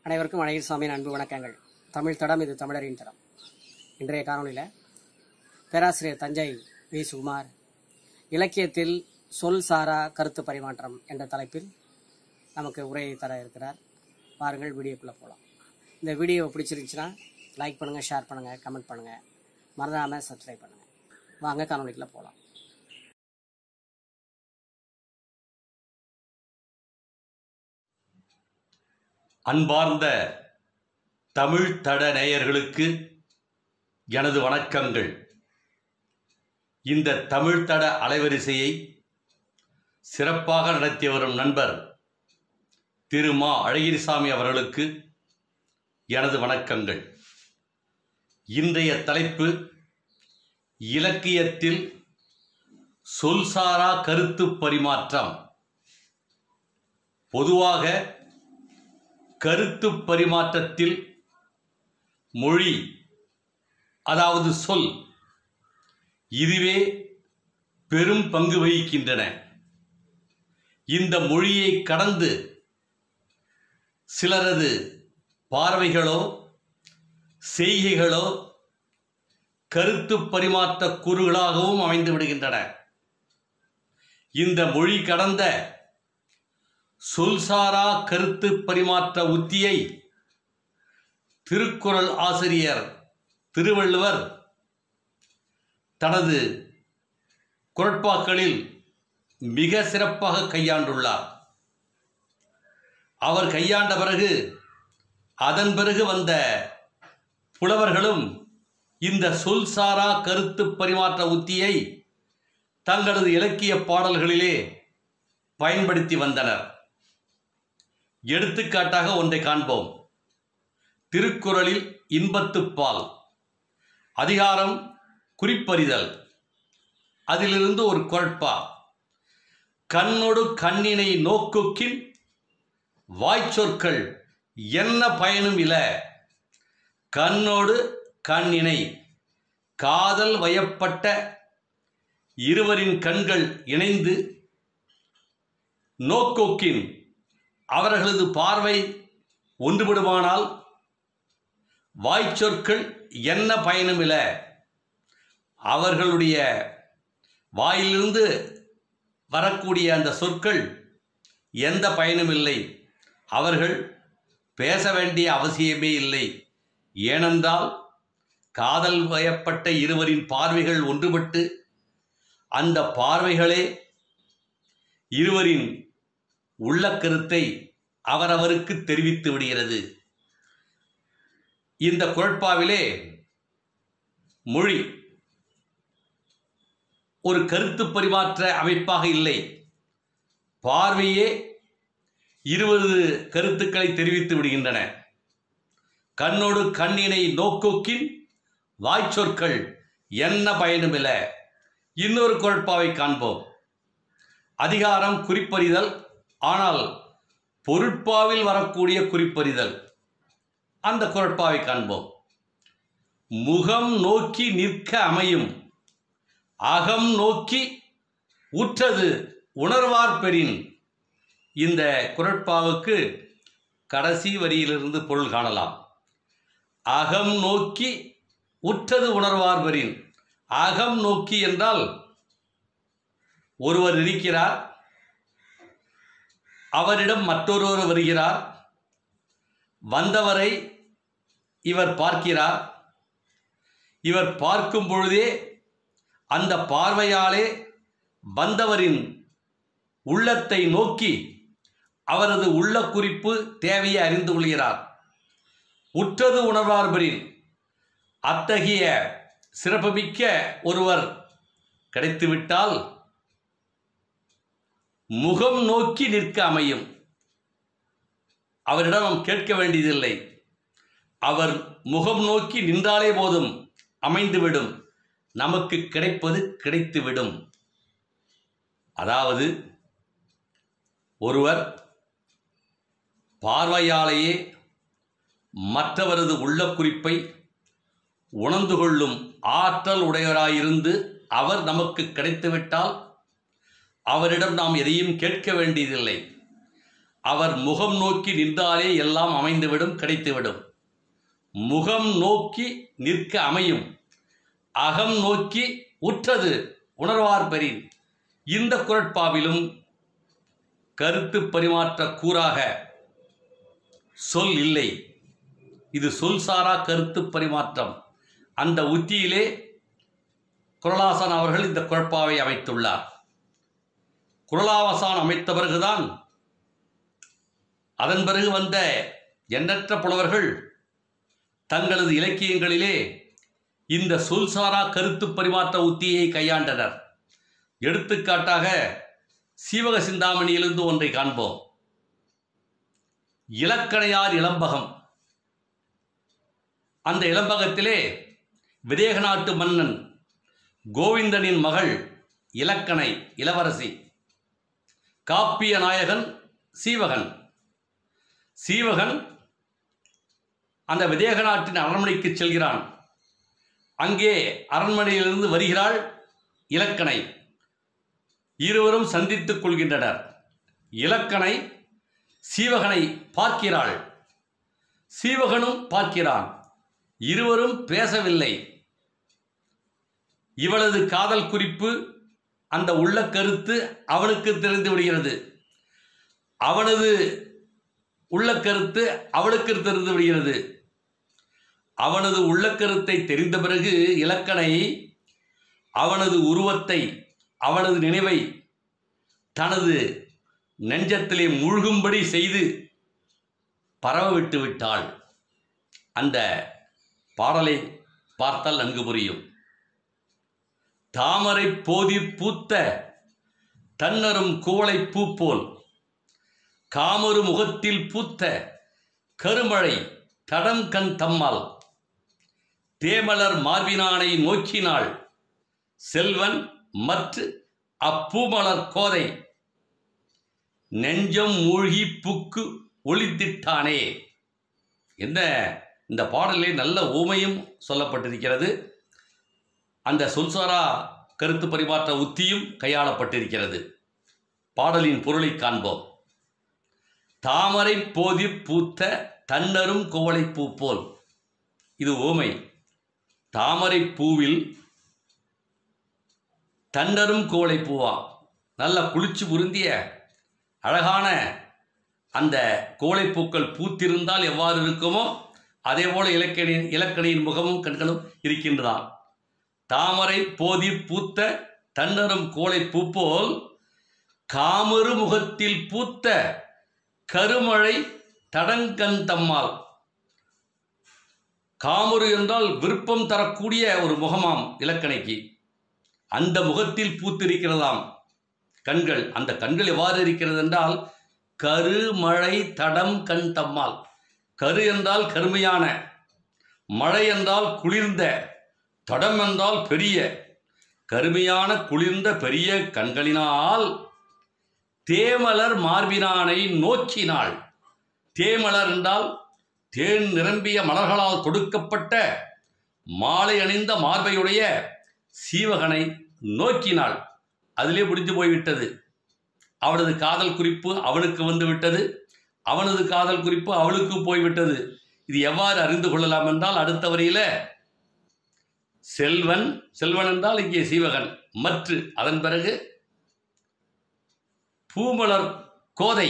அனைவருக்கும் அழகிர் சாமியின் அன்பு வணக்கங்கள் தமிழ் தடம் இது தமிழரின் தடம் இன்றைய காணொளியில் பேராசிரியர் தஞ்சை வி சுகுமார் இலக்கியத்தில் சொல் சாரா கருத்து பரிமாற்றம் என்ற தலைப்பில் நமக்கு உரையை தர இருக்கிறார் பாருங்கள் வீடியோக்குள்ளே போகலாம் இந்த வீடியோ பிடிச்சிருந்துச்சுன்னா லைக் பண்ணுங்கள் ஷேர் பண்ணுங்கள் கமெண்ட் பண்ணுங்கள் மறந்தாமல் சப்ஸ்கிரைப் பண்ணுங்கள் வாங்க காணொளிக்குள்ளே போகலாம் அன்பார்ந்த தமிழ் தட நேயர்களுக்கு எனது வணக்கங்கள் இந்த தமிழ் தட அலைவரிசையை சிறப்பாக நடத்தி வரும் நண்பர் திரு மா அழகிரிசாமி அவர்களுக்கு எனது வணக்கங்கள் இன்றைய தலைப்பு இலக்கியத்தில் சொல்சாரா கருத்து பரிமாற்றம் பொதுவாக கருத்து பரிமாற்றத்தில் மொழி அதாவது சொல் இதுவே பெரும் பங்கு வகிக்கின்றன இந்த மொழியை கடந்து சிலரது பார்வைகளோ செய்கைகளோ கருத்து பரிமாற்ற கூறுகளாகவும் அமைந்து விடுகின்றன இந்த மொழி கடந்த சொல்சாரா கருத்து பரிமாற்ற உத்தியை திருக்குறள் ஆசிரியர் திருவள்ளுவர் தனது குரட்பாக்களில் மிக சிறப்பாக கையாண்டுள்ளார் அவர் கையாண்ட பிறகு அதன் பிறகு வந்த புலவர்களும் இந்த சொல்சாரா கருத்து பரிமாற்ற உத்தியை தங்களது இலக்கிய பாடல்களிலே பயன்படுத்தி வந்தனர் எடுத்துக்காட்டாக ஒன்றை காண்போம் திருக்குறளில் இன்பத்துப்பால் அதிகாரம் குறிப்பறிதல் அதிலிருந்து ஒரு குரட்பா கண்ணொடு கண்ணினை நோக்குக்கின் வாய்ச்சொற்கள் என்ன பயனும் இல கண்ணோடு கண்ணினை காதல் வயப்பட்ட இருவரின் கண்கள் இணைந்து நோக்கோக்கின் அவர்களது பார்வை ஒன்றுபடுமானால் வாய்ச்சொற்கள் என்ன பயனுமில்ல அவர்களுடைய வாயிலிருந்து வரக்கூடிய அந்த சொற்கள் எந்த பயனும் இல்லை அவர்கள் பேச வேண்டிய அவசியமே இல்லை ஏனென்றால் காதல் வயப்பட்ட இருவரின் பார்வைகள் ஒன்றுபட்டு அந்த பார்வைகளே இருவரின் உள்ள கருத்தை அவரவருக்கு தெரிவித்து விடுகிறது இந்த குரட்பாவிலே மொழி ஒரு கருத்து பரிமாற்ற அமைப்பாக இல்லை பார்வையே இருபது கருத்துக்களை தெரிவித்து விடுகின்றன கண்ணோடு கண்ணினை நோக்கோக்கின் வாய்ச்சொற்கள் என்ன பயனுமில்ல இன்னொரு குரட்பாவை காண்போம் அதிகாரம் குறிப்பறிதல் ஆனால் பொருட்பாவில் வரக்கூடிய குறிப்பறிதல் அந்த குரட்பாவை காண்போம் முகம் நோக்கி நிற்க அமையும் அகம் நோக்கி உற்றது உணர்வார் பெறின் இந்த குரட்பாவுக்கு கடைசி வரியிலிருந்து பொருள் காணலாம் அகம் நோக்கி உற்றது உணர்வார் பெறின் அகம் நோக்கி என்றால் ஒருவர் இருக்கிறார் அவரிடம் மற்றொருவர் வருகிறார் வந்தவரை இவர் பார்க்கிறார் இவர் பார்க்கும் பொழுதே அந்த பார்வையாலே வந்தவரின் உள்ளத்தை நோக்கி அவரது உள்ள குறிப்பு தேவையை அறிந்து கொள்கிறார் உற்றது உணர்வார்பரின் அத்தகைய சிறப்புமிக்க ஒருவர் கிடைத்துவிட்டால் முகம் நோக்கி நிற்க அமையும் அவரிடம் நாம் கேட்க வேண்டியதில்லை அவர் முகம் நோக்கி நின்றாலே போதும் அமைந்துவிடும் நமக்கு கிடைப்பது கிடைத்துவிடும் அதாவது ஒருவர் பார்வையாலேயே மற்றவரது உள்ள குறிப்பை உணர்ந்து கொள்ளும் ஆற்றல் உடையவராயிருந்து அவர் நமக்கு கிடைத்துவிட்டால் அவரிடம் நாம் எதையும் கேட்க வேண்டியதில்லை அவர் முகம் நோக்கி நின்றாலே எல்லாம் அமைந்துவிடும் கிடைத்துவிடும் முகம் நோக்கி நிற்க அமையும் அகம் நோக்கி உற்றது உணர்வார் பெறின் இந்த குரட்பாவிலும் கருத்து பரிமாற்ற கூறாக சொல் இல்லை இது சொல் சாரா கருத்து பரிமாற்றம் அந்த உத்தியிலே குரலாசன் அவர்கள் இந்த குழப்பாவை அமைத்துள்ளார் குரலாவசான் அமைத்த பிறகுதான் அதன் பிறகு வந்த எண்ணற்ற புலவர்கள் தங்களது இலக்கியங்களிலே இந்த சொல்சாரா கருத்து பரிமாற்ற உத்தியை கையாண்டனர் எடுத்துக்காட்டாக சீவக சிந்தாமணியிலிருந்து ஒன்றை காண்போம் இலக்கணையார் இளம்பகம் அந்த இளம்பகத்திலே விதேக நாட்டு மன்னன் கோவிந்தனின் மகள் இலக்கணை இளவரசி காப்பிய நாயகன் சீவகன் சீவகன் அந்த விதேக நாட்டின் அரண்மனைக்கு செல்கிறான் அங்கே அரண்மனையிலிருந்து வருகிறாள் இலக்கணை இருவரும் சந்தித்துக் கொள்கின்றனர் இலக்கணை சீவகனை பார்க்கிறாள் சீவகனும் பார்க்கிறான் இருவரும் பேசவில்லை இவளது காதல் குறிப்பு அந்த உள்ள கருத்து அவனுக்கு தெரிந்து விடுகிறது அவனது உள்ள கருத்து அவளுக்கு தெரிந்து விடுகிறது அவனது உள்ள கருத்தை தெரிந்த பிறகு இலக்கணை அவனது உருவத்தை அவனது நினைவை தனது நெஞ்சத்திலே மூழ்கும்படி செய்து பரவ விட்டு விட்டாள் அந்த பாடலை பார்த்தால் நன்கு புரியும் தாமரை போதி பூத்த தன்னரும் குவளை பூ போல் காமரு முகத்தில் பூத்த கருமழை தடம் கண் தம்மால் தேமலர் மார்பினானை நோக்கினாள் செல்வன் மற்ற அப்பூமலர் கோதை நெஞ்சம் மூழ்கி புக்கு ஒளித்திட்டானே என்ன இந்த பாடலிலே நல்ல ஊமையும் சொல்லப்பட்டிருக்கிறது அந்த சொல்சாரா கருத்து பரிமாற்ற உத்தியும் கையாளப்பட்டிருக்கிறது பாடலின் பொருளை காண்போம் தாமரை போதி பூத்த தன்னரும் குவளை பூ போல் இது ஓமை தாமரை பூவில் தன்னரும் குவளை பூவா நல்ல குளிச்சு உருந்திய அழகான அந்த கோழைப்பூக்கள் பூத்திருந்தால் எவ்வாறு இருக்குமோ அதே போல இலக்கணியின் இலக்கணியின் முகமும் கண்களும் இருக்கின்றதாம் தாமரை போதி பூத்த தன்னரும் கோளை பூ போல் காமரு முகத்தில் பூத்த கருமழை தடங்கன் தம்மால் காமரு என்றால் விருப்பம் தரக்கூடிய ஒரு முகமாம் இலக்கணைக்கு அந்த முகத்தில் பூத்திருக்கிறதாம் கண்கள் அந்த கண்கள் எவ்வாறு இருக்கிறது என்றால் கருமழை தடம் கண் தம்மால் கரு என்றால் கருமையான மழை என்றால் குளிர்ந்த தடம் என்றால் பெரிய கருமையான குளிர்ந்த பெரிய கண்களினால் தேமலர் மார்பினானை நோக்கினாள் தேமலர் என்றால் தேன் நிரம்பிய மலர்களால் தொடுக்கப்பட்ட மாலை அணிந்த மார்பையுடைய சீவகனை நோக்கினாள் அதிலே முடிந்து போய்விட்டது அவனது காதல் குறிப்பு அவனுக்கு வந்து விட்டது அவனது காதல் குறிப்பு அவளுக்கு போய்விட்டது இது எவ்வாறு அறிந்து கொள்ளலாம் என்றால் அடுத்த வரியில செல்வன் செல்வன் என்றால் இங்கே சீவகன் மற்று அதன் பிறகு பூமலர் கோதை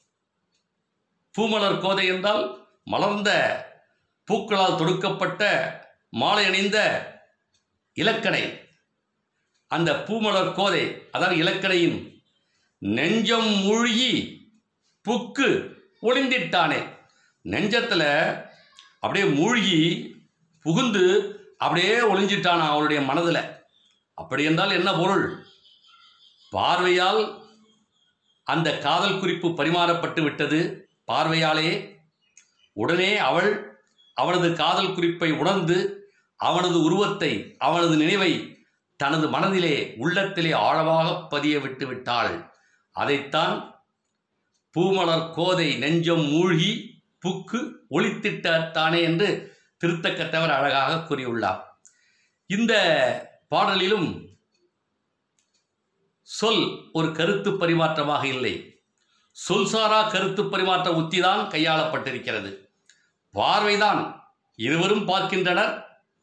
பூமலர் கோதை என்றால் மலர்ந்த பூக்களால் தொடுக்கப்பட்ட மாலை அணிந்த இலக்கணை அந்த பூமலர் கோதை அதாவது இலக்கணையின் நெஞ்சம் மூழ்கி புக்கு ஒளிந்திட்டானே நெஞ்சத்தில் அப்படியே மூழ்கி புகுந்து அப்படியே ஒளிஞ்சிட்டானா அவளுடைய மனதில் அப்படி என்றால் என்ன பொருள் பார்வையால் அந்த காதல் குறிப்பு பரிமாறப்பட்டு விட்டது பார்வையாலே உடனே அவள் அவனது காதல் குறிப்பை உணர்ந்து அவனது உருவத்தை அவனது நினைவை தனது மனதிலே உள்ளத்திலே ஆழமாக பதிய விட்டு விட்டாள் அதைத்தான் பூமலர் கோதை நெஞ்சம் மூழ்கி புக்கு ஒளித்திட்டானே என்று திருத்தக்கத்தவர் அழகாக கூறியுள்ளார் இந்த பாடலிலும் சொல் ஒரு கருத்து பரிமாற்றமாக இல்லை சொல்சாரா கருத்து பரிமாற்ற உத்திதான் கையாளப்பட்டிருக்கிறது பார்வைதான் இருவரும் பார்க்கின்றனர்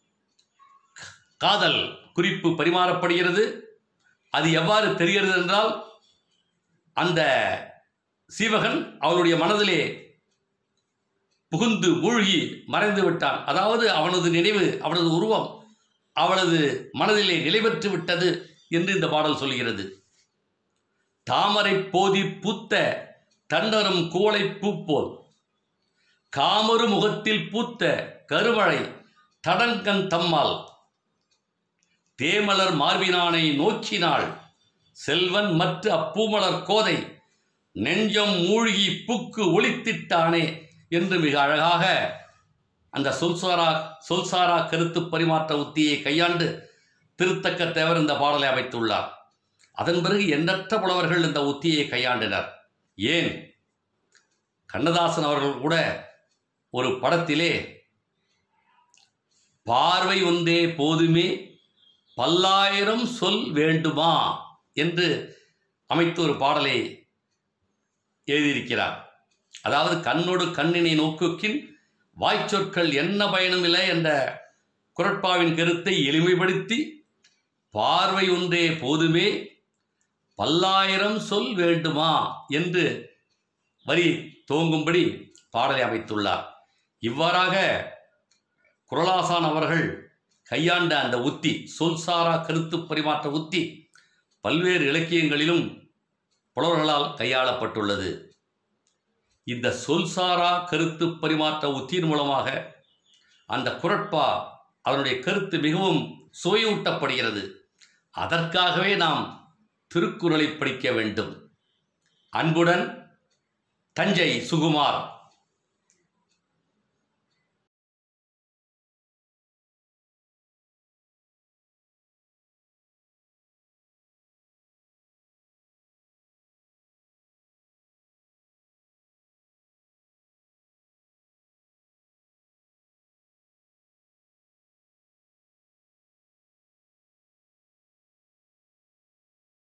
காதல் குறிப்பு பரிமாறப்படுகிறது அது எவ்வாறு தெரிகிறது என்றால் அந்த சீவகன் அவளுடைய மனதிலே புகுந்து மூழ்கி மறைந்து விட்டான் அதாவது அவனது நினைவு அவனது உருவம் அவளது மனதிலே நிலைபெற்று விட்டது என்று இந்த பாடல் சொல்கிறது தாமரை போதி பூத்த தன்னரும் குவளை பூ போல் காமரு முகத்தில் பூத்த கருமழை தடங்கன் தம்மால் தேமலர் மார்பினானை நோக்கினாள் செல்வன் மற்ற அப்பூமலர் கோதை நெஞ்சம் மூழ்கி புக்கு ஒளித்திட்டானே என்று மிக அழகாக அந்த சொல்சாரா சொல்சாரா கருத்து பரிமாற்ற உத்தியை கையாண்டு திருத்தக்க தேவர் இந்த பாடலை அமைத்துள்ளார் அதன் பிறகு எண்ணற்ற புலவர்கள் இந்த உத்தியை கையாண்டினர் ஏன் கண்ணதாசன் அவர்கள் கூட ஒரு படத்திலே பார்வை ஒன்றே போதுமே பல்லாயிரம் சொல் வேண்டுமா என்று அமைத்து ஒரு பாடலை எழுதியிருக்கிறார் அதாவது கண்ணோடு கண்ணினை நோக்குக்கின் வாய்ச்சொற்கள் என்ன பயனுமில்லை என்ற குரட்பாவின் கருத்தை எளிமைப்படுத்தி பார்வை ஒன்றே போதுமே பல்லாயிரம் சொல் வேண்டுமா என்று வரி துவங்கும்படி பாடலை அமைத்துள்ளார் இவ்வாறாக குரலாசான் அவர்கள் கையாண்ட அந்த உத்தி சொல்சாரா கருத்து பரிமாற்ற உத்தி பல்வேறு இலக்கியங்களிலும் புலவர்களால் கையாளப்பட்டுள்ளது இந்த சொல்சாரா கருத்து பரிமாற்ற உத்தியின் மூலமாக அந்த குரட்பா அதனுடைய கருத்து மிகவும் சுவையூட்டப்படுகிறது அதற்காகவே நாம் திருக்குறளை படிக்க வேண்டும் அன்புடன் தஞ்சை சுகுமார்